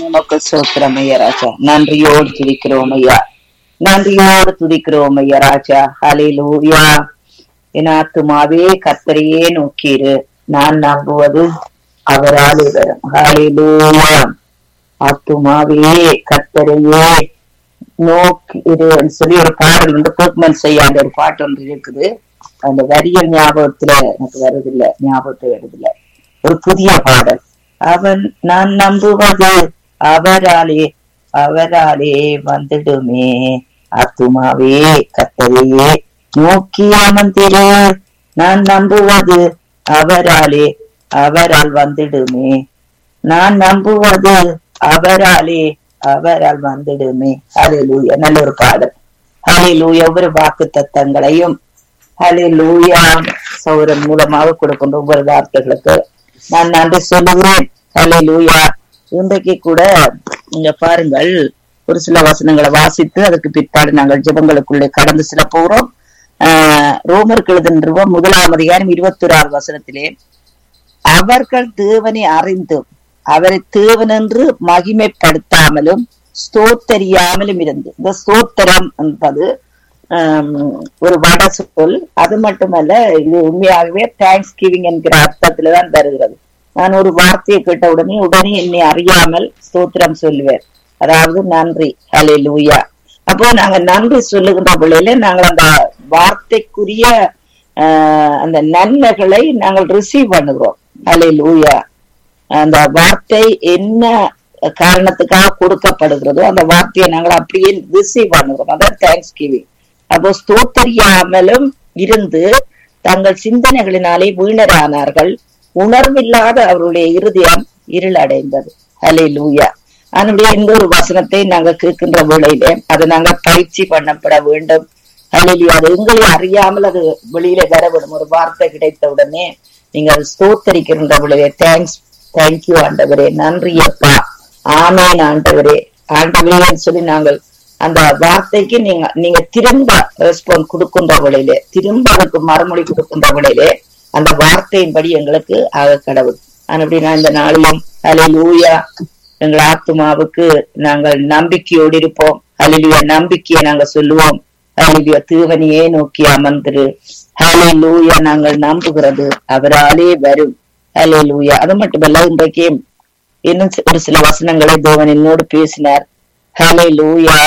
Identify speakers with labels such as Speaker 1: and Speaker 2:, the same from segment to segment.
Speaker 1: உமக்கு சோத்திரம் ஐயா ராஜா நன்றியோடு துதிக்கிறோம் ஐயா நன்றியோடு துதிக்கிறோம் ஐயா ராஜா ஹalleluya என் ஆத்துமாவே கர்த்தரையே நோக்கிரு நான் நம்புவது அவரால் வரும் ஹalleluya ஆத்துமாவே கர்த்தரையே நோக்கிருன்னு சொல்லி ஒரு பாடல் வந்து கோக்மன் செய்யாத ஒரு பாட்டு ஒன்று இருக்குது அந்த வரியல் ஞாபகத்துல எனக்கு வருதில்ல ஞாபகத்தை வருதில்ல ஒரு புதிய பாடல் அவன் நான் நம்புவது அவராலே அவராலே வந்துடுமே ஆத்துமாவே கத்தரையே நோக்கி அமர்ந்திரு நான் நம்புவது அவராலே அவரால் வந்துடுமே நான் நம்புவது அவராலே அவரால் வந்துடுமே ஹalleluya நல்ல ஒரு பாடல் ஹalleluya ஒவ்வொரு வாக்கு தத்தங்களையும் ஹalleluya சௌரன் மூலமாக கொடுக்கின்ற ஒவ்வொரு வார்த்தைகளுக்கு நான் நன்றி சொல்லுகிறேன் ஹalleluya இன்றைக்கு கூட இங்க பாருங்கள் ஒரு சில வசனங்களை வாசித்து அதுக்கு பிற்பாடு நாங்கள் ஜெபங்களுக்குள்ளே கடந்து செல்ல போகிறோம் ஆஹ் ரோமருக்கு எழுதின்ற முதலாம் அதிகாரம் இருபத்தி ஓராறு வசனத்திலே அவர்கள் தேவனை அறிந்தும் அவரை தேவன் என்று மகிமைப்படுத்தாமலும் ஸ்தோத்தரியாமலும் இருந்து இந்த ஸ்தோத்திரம் என்பது ஆம், ஒரு வட சொல் அது மட்டுமல்ல இது உண்மையாகவே தேங்க்ஸ் கிவிங் என்கிற அர்த்தத்துல தான் தருகிறது நான் ஒரு வார்த்தையை கேட்ட உடனே உடனே என்னை அறியாமல் ஸ்தோத்திரம் சொல்லுவேன் அதாவது நன்றி ஹலே லூயா அப்போ நாங்க நன்றி சொல்லுகின்ற பிள்ளையில நாங்கள் அந்த வார்த்தைக்குரிய ஆஹ், அந்த நன்மைகளை நாங்கள் ரிசீவ் பண்ணுகிறோம் ஹலே லூயா அந்த வார்த்தை என்ன காரணத்துக்காக கொடுக்கப்படுகிறதோ அந்த வார்த்தையை நாங்கள் அப்படியே ரிசீவ் பண்ணுகிறோம் அதான் தேங்க்ஸ் கிவிங் அப்போ ஸ்தோத்தரியாமலும் இருந்து தங்கள் சிந்தனைகளினாலே வீணரானார்கள் உணர்வில்லாத அவருடைய இருதயம் இருளடைந்தது ஹலே லூயா அதனுடைய இந்த ஒரு வசனத்தை நாங்க கேட்கின்ற வேளையிலே அதை நாங்க பயிற்சி பண்ணப்பட வேண்டும் ஹalleluya அது எங்களை அறியாமல் அது வெளியில வரவிடும் ஒரு வார்த்தை கிடைத்த உடனே நீங்கள் ஸ்தோத்தரிக்கின்ற பொழுதே தேங்க்ஸ் தேங்க்யூ ஆண்டவரே நன்றி அப்பா ஆமேன் ஆண்டவரே ஆண்டவரேன்னு சொல்லி நாங்கள் அந்த வார்த்தைக்கு நீங்க நீங்க திரும்ப ரெஸ்பான்ஸ் கொடுக்கின்ற வேளையிலே திரும்ப அதுக்கு மறுமொழி கொடுக்கின்ற வேளையிலே அந்த வார்த்தையின்படி எங்களுக்கு ஆக கடவுள் அப்படி நான் இந்த நாளிலும் ஹalleluya எங்கள் ஆத்துமாவுக்கு நாங்கள் நம்பிக்கையோடு இருப்போம் ஹalleluya நம்பிக்கையை நாங்க சொல்லுவோம் ஹalleluya தேவனையே நோக்கி அமர்ந்திரு ஹalleluya நாங்கள் நம்புகிறது அவராலே வரும் ஹalleluya அது மட்டுமல்ல இன்றைக்கு இன்னும் சி- ஒரு சில வசனங்களை தேவன் என்னோடு பேசினார் ஹalleluya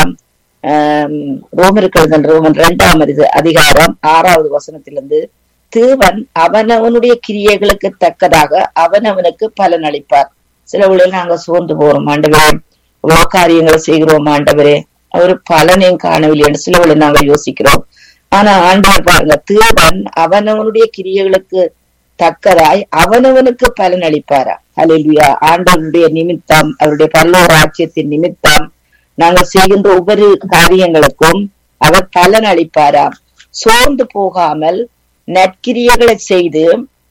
Speaker 1: ஆம், ரோமருக்கு எழுதின ரோமன் இரண்டாம் அதி- அதிகாரம் ஆறாவது வசனத்திலிருந்து தேவன் அவனவனுடைய கிரியைகளுக்கு தக்கதாக அவனவனுக்கு பலன் அளிப்பார் சில வேளையில் நாங்க சோர்ந்து போறோம் ஆண்டவரே இவ்வளவு காரியங்களை செய்கிறோம் ஆண்டவரே ஒரு பலனையும் காணவில்லை என்று சில வேளை நாங்க யோசிக்கிறோம் ஆனா ஆண்டவர் பாருங்க தேவன் அவனவனுடைய கிரியைகளுக்கு தக்கதாய் அவனவனுக்கு பலன் அளிப்பாரா ஹalleluya ஆண்டவருடைய நிமித்தம் அவருடைய பல்லவ ராஜ்யத்தின் நிமித்தம் நாங்கள் செய்கின்ற ஒவ்வொரு காரியங்களுக்கும் அவர் பலன் அளிப்பாராம் சோர்ந்து போகாமல் நற்கிரியைகளை செய்து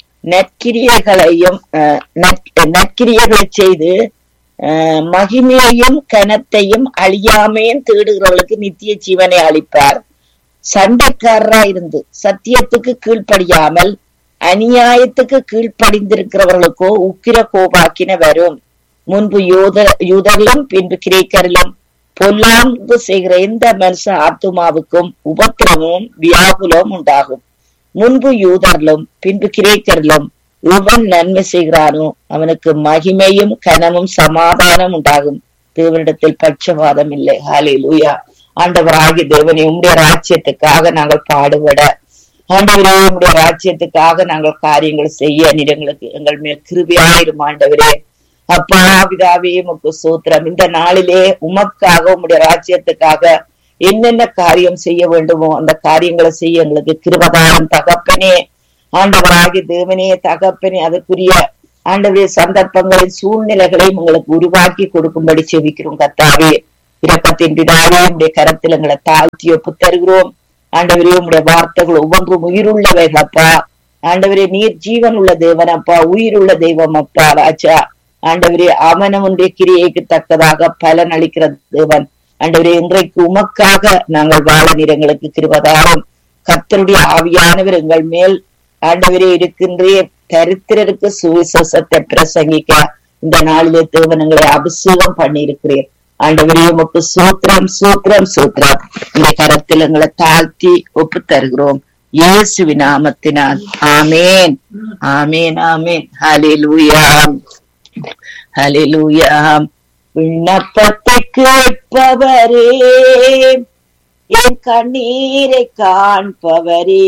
Speaker 1: நற்கிரியைகளையும் அஹ், நற்- நற்கிரியைகளை செய்து அஹ், மகிமையையும் கனத்தையும் அழியாமையும் தேடுகிறவர்களுக்கு நித்திய ஜீவனை அளிப்பார் சண்டைக்காரரா இருந்து சத்தியத்துக்கு கீழ்ப்படியாமல் அநியாயத்துக்கு கீழ்ப்படிந்திருக்கிறவர்களுக்கோ உக்கிர கோபாக்கின வரும் முன்பு யூத யூதரிலும் பின்பு கிரேக்கரிலும் பொல்லாங்கு செய்கிற எந்த மனுஷ ஆத்துமாவுக்கும் உபத்திரமும் வியாகுலமும் உண்டாகும் முன்பு யூதரிலும் பின்பு கிரேக்கரிலும் எவன் நன்மை செய்கிறானோ அவனுக்கு மகிமையும் கனமும் சமாதானம் உண்டாகும் தேவனிடத்தில் பட்சபாதம் இல்லை ஹாலே லூயா ஆண்டவராகிய தேவனே உம்முடைய ராஜ்யத்துக்காக நாங்கள் பாடுபட ஆண்டவரே உம்முடைய ராஜ்யத்துக்காக நாங்கள் காரியங்கள் செய்ய நீர் எங்களுக்கு எங்கள் மேல் கிருபியாயிரும் ஆண்டவரே அப்பா பிதாவே உமக்கு சூத்திரம் இந்த நாளிலே உமக்காக உம்முடைய ராஜ்யத்துக்காக என்னென்ன காரியம் செய்ய வேண்டுமோ அந்த காரியங்களை செய்ய எங்களுக்கு கிருபதாரம் தகப்பனே ஆண்டவராகிய தேவனே தகப்பனே அதற்குரிய ஆண்டவரே சந்தர்ப்பங்களின் சூழ்நிலைகளையும் உங்களுக்கு உருவாக்கி கொடுக்கும்படி செவிக்கிறோம் கர்த்தாவே இரக்கத்தின் பிதாவே உடைய கரத்தில் எங்களை தாழ்த்தி ஒப்பு தருகிறோம் ஆண்டவரே உம்முடைய வார்த்தைகள் ஒவ்வொன்றும் உயிருள்ளவைகள் அப்பா ஆண்டவரே நீர் ஜீவன் உள்ள தேவன் அப்பா உயிருள்ள தெய்வம் அப்பா ராஜா ஆண்டவரே அவனவனுடைய கிரியைக்கு தக்கதாக பலன் அளிக்கிற தேவன் ஆண்டவரே இன்றைக்கு உமக்காக நாங்கள் வாழ நிறங்களுக்கு கிருபதாரம் கர்த்தருடைய ஆவியானவர் எங்கள் மேல் ஆண்டவரே இருக்கின்றே தரித்திரருக்கு சுவிசேஷத்தை பிரசங்கிக்க இந்த நாளிலே தேவனங்களை அபிஷேகம் பண்ணியிருக்கிறேன் ஆண்டவரே உமக்கு சூத்திரம் சூத்திரம் சூத்திரம் இந்த கரத்தில் எங்களை தாழ்த்தி ஒப்பு தருகிறோம் இயேசுவி நாமத்தினால் ஆமேன் ஆமேன் ஆமேன் ஹalleluya ஹalleluya விண்ணப்பத்தை கேட்பவரே என் கண்ணீரை காண்பவரே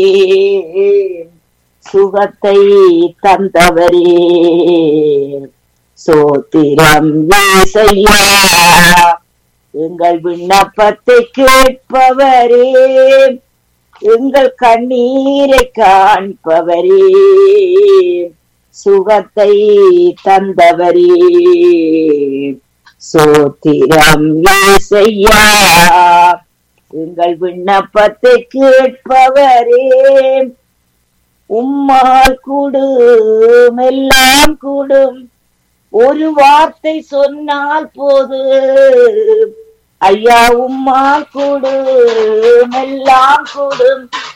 Speaker 1: சுகத்தை தந்தவரே சோத்திரம் ஏசையா எங்கள் விண்ணப்பத்தை கேட்பவரே எங்கள் கண்ணீரை காண்பவரே சுகத்தை தந்தவரே சோத்திரம் ஏசையா எங்கள் விண்ணப்பத்தை கேட்பவரே உம்மால் கூடும் எல்லாம் கூடும் ஒரு வார்த்தை சொன்னால் போது ஐயா உம்மால் கூடும் எல்லாம் கூடும்